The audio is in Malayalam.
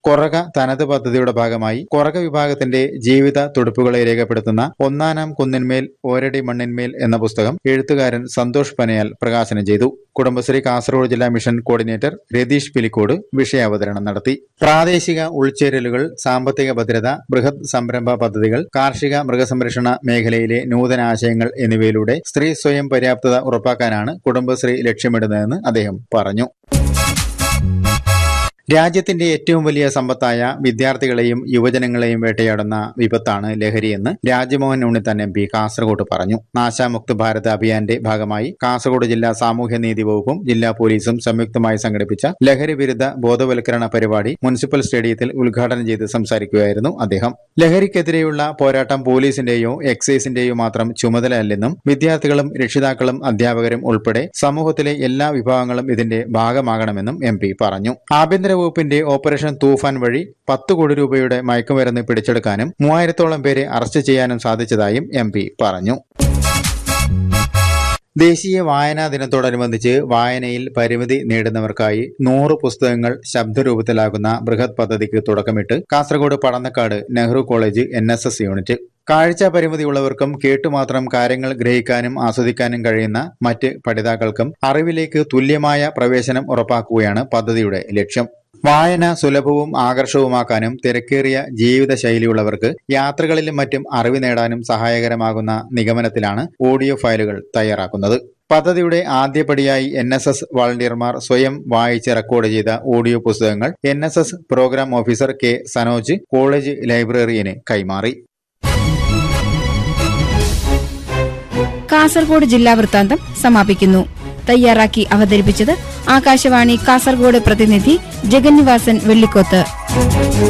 കൊറക തനത് പദ്ധതിയുടെ ഭാഗമായി കൊറക വിഭാഗത്തിന്റെ ജീവിത തുടുപ്പുകളെ രേഖപ്പെടുത്തുന്ന ഒന്നാനാം കുന്നിന്മേൽ ഓരടി മണ്ണിന്മേൽ എന്ന പുസ്തകം എഴുത്തുകാരൻ സന്തോഷ് പനയാൽ പ്രകാശനം ചെയ്തു കുടുംബശ്രീ കാസർഗോഡ് ജില്ലാ മിഷൻ കോർഡിനേറ്റർ രതീഷ് പിലിക്കോട് വിഷയാവതരണം നടത്തി പ്രാദേശിക ഉൾച്ചേരലുകൾ സാമ്പത്തിക ഭദ്രത ബൃഹത് സംരംഭ പദ്ധതികൾ കാർഷിക മൃഗസംരക്ഷണ മേഖലയിലെ നൂതന ആശയങ്ങൾ എന്നിവയിലൂടെ സ്ത്രീ സ്വയം പര്യാപ്തത ഉറപ്പാക്കാനാണ് കുടുംബശ്രീ ലക്ഷ്യമിടുന്നതെന്ന് അദ്ദേഹം പറഞ്ഞു രാജ്യത്തിന്റെ ഏറ്റവും വലിയ സമ്പത്തായ വിദ്യാർത്ഥികളെയും യുവജനങ്ങളെയും വേട്ടയാടുന്ന വിപത്താണ് ലഹരിയെന്ന് രാജ്മോഹൻ ഉണ്ണിത്താൻ എം പി കാസർഗോഡ് പറഞ്ഞു നാശാമുക്ത് ഭാരത് അഭിയാന്റെ ഭാഗമായി കാസർഗോഡ് ജില്ലാ സാമൂഹ്യനീതി വകുപ്പും ജില്ലാ പോലീസും സംയുക്തമായി സംഘടിപ്പിച്ച ലഹരി വിരുദ്ധ ബോധവൽക്കരണ പരിപാടി മുനിസിപ്പൽ സ്റ്റേഡിയത്തിൽ ഉദ്ഘാടനം ചെയ്ത് സംസാരിക്കുകയായിരുന്നു അദ്ദേഹം ലഹരിക്കെതിരെയുള്ള പോരാട്ടം പോലീസിന്റെയോ എക്സൈസിന്റെയോ മാത്രം ചുമതലയല്ലെന്നും വിദ്യാർത്ഥികളും രക്ഷിതാക്കളും അധ്യാപകരും ഉൾപ്പെടെ സമൂഹത്തിലെ എല്ലാ വിഭാഗങ്ങളും ഇതിന്റെ ഭാഗമാകണമെന്നും എം പി പറഞ്ഞു ആഭ്യന്തര വകുപ്പിന്റെ ഓപ്പറേഷൻ തൂഫാൻ വഴി പത്ത് കോടി രൂപയുടെ മയക്കുമരുന്ന് പിടിച്ചെടുക്കാനും മൂവായിരത്തോളം പേരെ അറസ്റ്റ് ചെയ്യാനും സാധിച്ചതായും എം പി പറഞ്ഞു ദേശീയ വായനാ ദിനത്തോടനുബന്ധിച്ച് വായനയിൽ പരിമിതി നേടുന്നവർക്കായി നൂറ് പുസ്തകങ്ങൾ ശബ്ദരൂപത്തിലാകുന്ന ബൃഹത് പദ്ധതിക്ക് തുടക്കമിട്ട് Kasaragod Padannakkad Nehru college N unit കാഴ്ച പരിമിതിയുള്ളവർക്കും കേട്ടുമാത്രം കാര്യങ്ങൾ ഗ്രഹിക്കാനും ആസ്വദിക്കാനും കഴിയുന്ന മറ്റ് പഠിതാക്കൾക്കും അറിവിലേക്ക് തുല്യമായ പ്രവേശനം ഉറപ്പാക്കുകയാണ് പദ്ധതിയുടെ ലക്ഷ്യം വായന സുലഭവും ആകർഷകവുമാക്കാനും തിരക്കേറിയ ജീവിതശൈലിയുള്ളവർക്ക് യാത്രകളിലും മറ്റും അറിവ് നേടാനും സഹായകരമാകുന്ന നിഗമനത്തിലാണ് ഓഡിയോ ഫയലുകൾ തയ്യാറാക്കുന്നത് പദ്ധതിയുടെ ആദ്യപടിയായി എൻ എസ് എസ് വളണ്ടിയർമാർ സ്വയം വായിച്ച് റെക്കോർഡ് ചെയ്ത ഓഡിയോ പുസ്തകങ്ങൾ N S S programme officer K Sanoj college ലൈബ്രറിയന് കൈമാറി കാസർഗോഡ് ജില്ലാ വൃത്താന്തം സമാപിക്കുന്നു തയ്യാറാക്കി അവതരിപ്പിച്ചത് ആകാശവാണി കാസർഗോഡ് പ്രതിനിധി ജഗന്നിവാസൻ വെള്ളിക്കോത്ത്